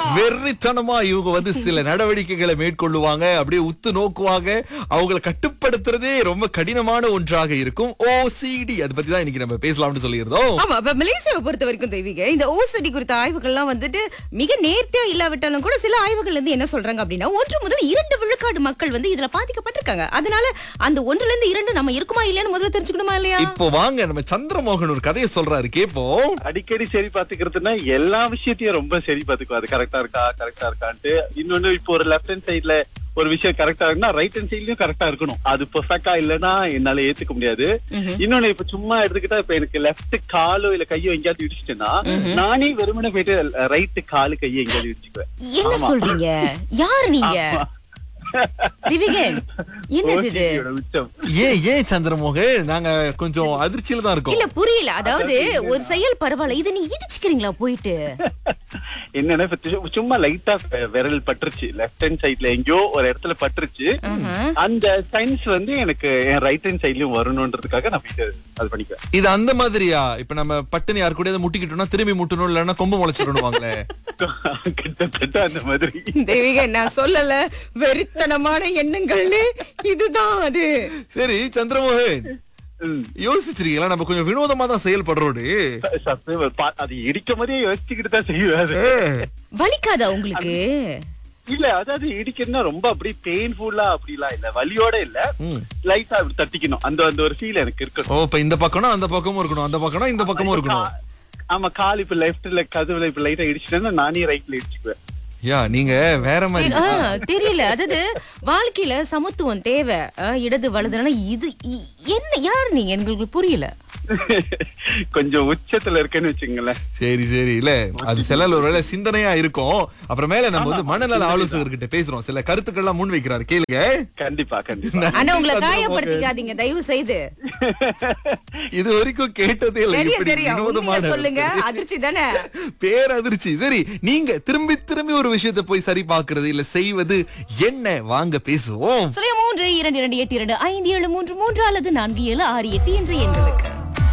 வெறித்தனமா இவங்க வந்து சில நடவடிக்கைகளை மேற்கொள்ளுவாங்க அப்படியே உத்து நோக்குவாங்க அவங்கள கட்டுப்படுத்துறதே ரொம்ப கடினமான ஒன்றாக இருக்கும் ஓசிடி அதை பத்தி தான் இன்னைக்கு நம்ம பேசலாம்னு சொல்லியிருந்தோம் ஆமா இப்ப மலேசியாவை பொறுத்த வரைக்கும் தெய்வீக இந்த ஓசடி குறித்த ஆய்வுகள்லாம் வந்துட்டு மிக நேர்த்தியா இல்லாவிட்டாலும் கூட சில ஆய்வுகள் இருந்து என்ன சொல்றாங்க அப்படின்னா ஒன்று முதல் இரண்டு விழுக்காடு மக்கள் வந்து இதுல பாதிக்கப்பட்டிருக்காங்க அதனால அந்த ஒன்றுல இருந்து இரண்டு நம்ம இருக்குமா இல்லையான்னு முதல்ல தெரிஞ்சுக்கணுமா இல்லையா இப்போ வாங்க நம்ம சந்திரமோகன் ஒரு கதையை சொல்றாரு கேப்போம் அடிக்கடி சரி பாத்துக்கிறதுனா எல்லா விஷயத்தையும் ரொம்ப சரி பாத்துக்குவா அது கரெக்டா இருக்கா கரெக்டா இருக்கான்ட்டு இன்னொன்னு இப்போ ஒரு லெஃப்ட் ஹேண்ட் சைடுல ஒரு விஷயம் கரெக்டா இருக்குன்னா ரைட் ஹேண்ட் சைட்லயும் கரெக்டா இருக்கணும் அது பெர்ஃபெக்டா இல்லைன்னா என்னால ஏத்துக்க முடியாது இன்னொன்னு இப்ப சும்மா எடுத்துக்கிட்டா இப்ப எனக்கு லெஃப்ட் காலோ இல்ல கையோ எங்கேயாவது இடிச்சிட்டேன்னா நானே வெறுமனே போயிட்டு ரைட் காலு கையை எங்கேயாவது இடிச்சுக்குவேன் என்ன சொல்றீங்க யாரு நீங்க திவிகன் என்னது இது OCD யோட உச்சம் ஏன் ஏன் சந்திரமோகன் நாங்க கொஞ்சம் அதிர்ச்சியில தான் இருக்கோம் இல்ல புரியல அதாவது ஒரு செயல் பரவாயில்ல இதை நீங்க இடிச்சுக்கிறீங்களா போயிட்டு என்னன்னா இப்ப சு- சும்மா லைட்டா விரல் பட்டுருச்சு லெஃப்ட் ஹேண்ட் சைட்ல எங்கேயோ ஒரு இடத்துல பட்டுருச்சு அந்த சயின்ஸ் வந்து எனக்கு என் ரைட் ஹேண்ட் சைட்லயும் வரணும்ன்றதுக்காக நான் போயிட்டு அது பண்ணிக்குவேன் இது அந்த மாதிரியா இப்ப நம்ம பட்டுன்னு யாரு கூட முட்டிக்கிட்டோம்னா திரும்பி முட்டணும் இல்லன்னா கொம்பு முளைச்சிடணுவாங்களே கிட்டத்தட்ட அந்த மாதிரி தெய்வீக நான் சொல்லல வெறித்தனமான எண்ணங்கள்னு இதுதான் அது சரி சந்திரமோகன் ம். யோசிச்சிருக்கீங்களா நம்ம கொஞ்சம் வினோதமா தான் செயல்படுறோடு சத்தியமா, பா- அது இடிக்க மாதிரியே யோசிச்சுக்கிட்டு தான் செய்வேன் அது. வலிக்காதா உங்களுக்கு இல்ல அதாவது இடிக்கணும்னா ரொம்ப அப்படி பெயின்ஃபுல்லா அப்படிலாம் இல்ல வலியோட இல்ல ம். லைட்டா அப்படி தட்டிக்கணும் அந்த அந்த ஒரு ஃபீல் எனக்கு இருக்கணும் ஓ இப்ப இந்த பக்கம்னா அந்த பக்கமும் இருக்கணும் அந்த பக்கம்னா இந்த பக்கமும் இருக்கணும் கா- ஆமா கால் இப்ப லெஃப்ட்ல கதவுல இப்ப லைட்டா இடிச்சிட்டேன்னா நானே ரைட்ல இடிச்சுக்குவேன் யா நீங்க வேற மாதிரி ஆ, தெரியல அதாவது வாழ்க்கையில சமத்துவம் தேவை ஆ, இடது வலதுனா இது இ- என்ன யாரு நீங்க எங்களுக்கு புரியல கொஞ்சம் உச்சத்துல இருக்கேன்னு வச்சுங்களேன் சரி சரி இல்ல அது சில ஒருவேளை சிந்தனையா இருக்கும் அப்புறமேல நம்ம வந்து மனநல ஆலோசகர்கிட்ட பேசுறோம் சில கருத்துக்கள்லாம் முன் வைக்கிறாரு கேளுங்க கண்டிப்பா கண்டிப்பா ஆனா உங்களை சந்திரமோகன். காயப்படுத்திக்காதீங்க தயவு செய்து இது வரைக்கும் கேட்டதே இல்லை தெரியும் இப்படி தெரியும் உண்மையை வினோதமான சொல்லுங்க அதிர்ச்சி தானே பேரதிர்ச்சி சரி நீங்க திரும்பி திரும்பி ஒரு விஷயத்தை போய் சரி பார்க்கிறது இல்ல செய்வது என்ன வாங்க பேசுவோம் சுய மூன்று இரண்டு இரண்டு எட்டு இரண்டு ஐந்து ஏழு மூன்று மூன்று அல்லது நான்கு ஏழு ஆறு எட்டு என்ற எண்களுக்கு